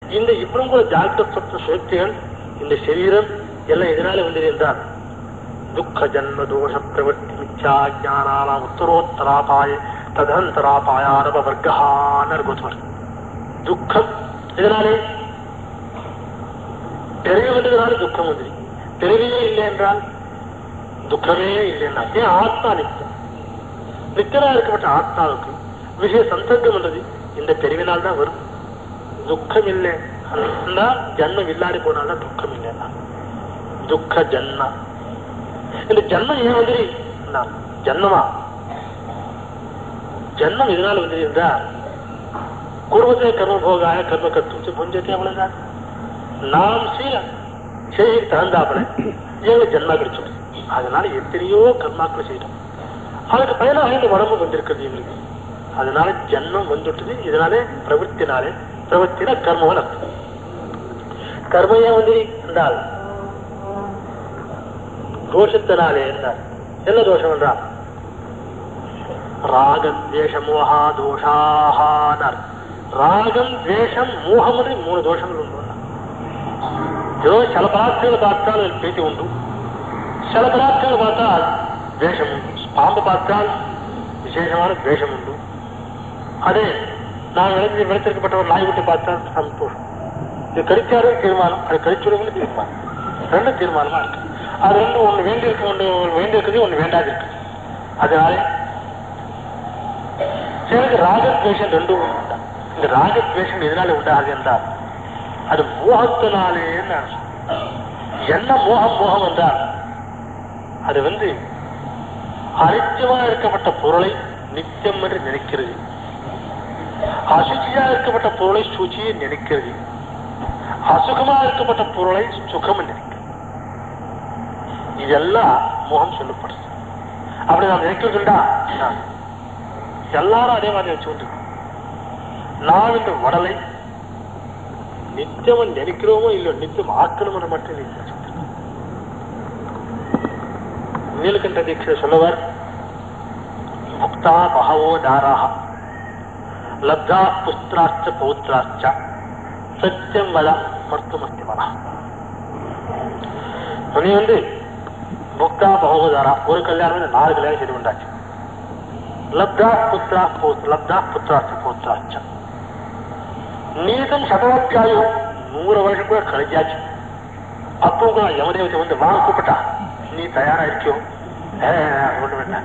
இந்த இவ்வளவு கூட ஜாகிரத சொப்ன சுழற்சிகள் இந்த சரீரம் எல்லாம் எதனால வந்தது என்றால் துக்க ஜன்ம தோஷ பிரவர்த்தி மிச்சா ஞானானாம் உத்தரோத்தராபாய ததந்தராபாயாரப வர்க்கான கோத்வர் துக்கம் இதனாலே பிறவி வந்ததுனால துக்கம் வந்து பிறவியே இல்லை என்றால் துக்கமே இல்லை என்றால் ஏன் ஆத்மா நித்தியம் நித்தியனா இருக்கப்பட்ட ஆத்மாவுக்கு விஷய சந்தர்க்கம் வந்தது இந்த பிரிவினால் தான் வரும் துக்கம் இல்லை என்றால் ஜன்மம் இல்லாடி போனால்தான் துக்கம் இல்லைன்னா துக்க ஜன்ம இந்த ஜன்மம் ஏன் வந்து ஜன்மமா ஜன்மம் இதனால வந்து என்றால் குடும்பத்தை கர்ம போகாய கர்ம கத்து புஞ்சத்தை அவ்வளவுதான் நாம் செய்ய செய்ய தகுந்தாப்புல எங்க ஜன்மா கிடைச்சோம் அதனால எத்தனையோ கர்மாக்கள் செய்யறோம் அதுக்கு பயனாக இந்த உடம்பு வந்திருக்கிறது எங்களுக்கு அதனால ஜன்மம் வந்துட்டது இதனாலே பிரவൃத்தினாலே பிரவൃத்தினா கர்மவன் அர்த்தம் கர்மையா வந்து என்றால் தோஷத்தினாலே என்றால் என்ன தோஷம் என்றால் ராகம் துவேஷம் மோகா தோஷாகானார் ராகம் துவேஷம் மோகம் என்று மூணு தோஷங்கள் உண்டு ஏதோ சில பதார்த்தங்களை பார்த்தால் அதில் பிரீத்தி உண்டு சில பதார்த்தங்களை பார்த்தால் துவேஷம் உண்டு பாம்பு பார்த்தால் விசேஷமான துவேஷம் உண்டு அதே நான் விளைச்சி விளைத்திருக்கப்பட்ட ஒரு நாய் விட்டு பார்த்தால் சந்தோஷம் இது கடிச்சாரு தீர்மானம் அது கடிச்சுடுவது தீர்மானம் ரெண்டு தீர்மானமா இருக்கு அது ரெண்டு ஒண்ணு வேண்டி இருக்கு ஒன்று வேண்டி இருக்குது ஒண்ணு வேண்டாது இருக்கு அதனால சிலருக்கு ராகத்வேஷம் ரெண்டும் உண்டா இந்த ராகத்வேஷம் எதனால உண்டாகுது என்றால் அது மோகத்தினாலே என்ன மோகம் மோகம் என்றால் அது வந்து அனித்தியமா இருக்கப்பட்ட பொருளை நித்தியம் என்று நினைக்கிறது அசுச்சியா இருக்கப்பட்ட பொருளை சூச்சியை நினைக்கிறது அசுகமா இருக்கப்பட்ட பொருளை சுகம் நினைக்கிறது இதெல்லாம் மோகம் சொல்லப்படுது அப்படி நாம் நினைக்கிறதுண்டா எல்லாரும் அதே மாதிரி வச்சுக்கொண்டு நான் இந்த உடலை நித்தியம் நினைக்கிறோமோ இல்லையோ நித்தியம் ஆக்கணும்னு மட்டும் நீங்க நீலகண்ட தீட்சை சொல்லவர் முக்தா பகவோ தாராக லப்தா புஸ்திராச்ச பௌத்திராச்ச சத்தியம் வத மருத்துவமஸ்தி வர நீ வந்து முக்தா பகவதாரா ஒரு கல்யாணம் நாலு கல்யாணம் செய்து கொண்டாச்சு லப்தா புத்திரா பௌத் லப்தா புத்திராச்ச பௌத்திராச்ச நீதம் சதவாத்தியாயம் நூறு வருஷம் கூட கழிஞ்சாச்சு அப்போ கூட யமதேவத்தை வந்து வாங்க கூப்பிட்டா நீ தயாரா இருக்கியோ ஒண்ணு வேண்டாம்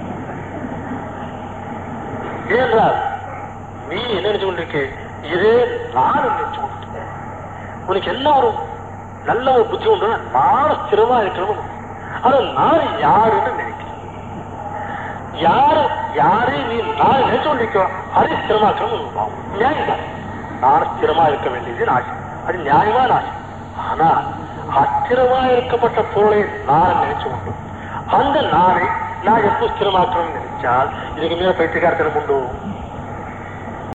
ஏனென்றால் நீ என்ன நினைச்சு கொண்டிருக்கு இதே நான் நினைச்சு கொண்டிருக்கேன் உனக்கு என்ன ஒரு நல்ல ஒரு புத்தி உண்டு நான் ஸ்திரமா இருக்கணும் ஆனா நான் யாருன்னு நினைக்கிறேன் யாரு யாரே நீ நான் நினைச்சு கொண்டிருக்கோ அது ஸ்திரமா இருக்கணும் நியாயம் நான் ஸ்திரமா இருக்க வேண்டியது ஆசை அது நியாயமான ஆசை ஆனா அஸ்திரமா இருக்கப்பட்ட பொருளை நான் நினைச்சு கொண்டு அந்த நாளை நான் எப்போ ஸ்திரமாக்கணும்னு நினைச்சால் இதுக்கு மேல பைத்தியக்காரத்தனம் உண்டு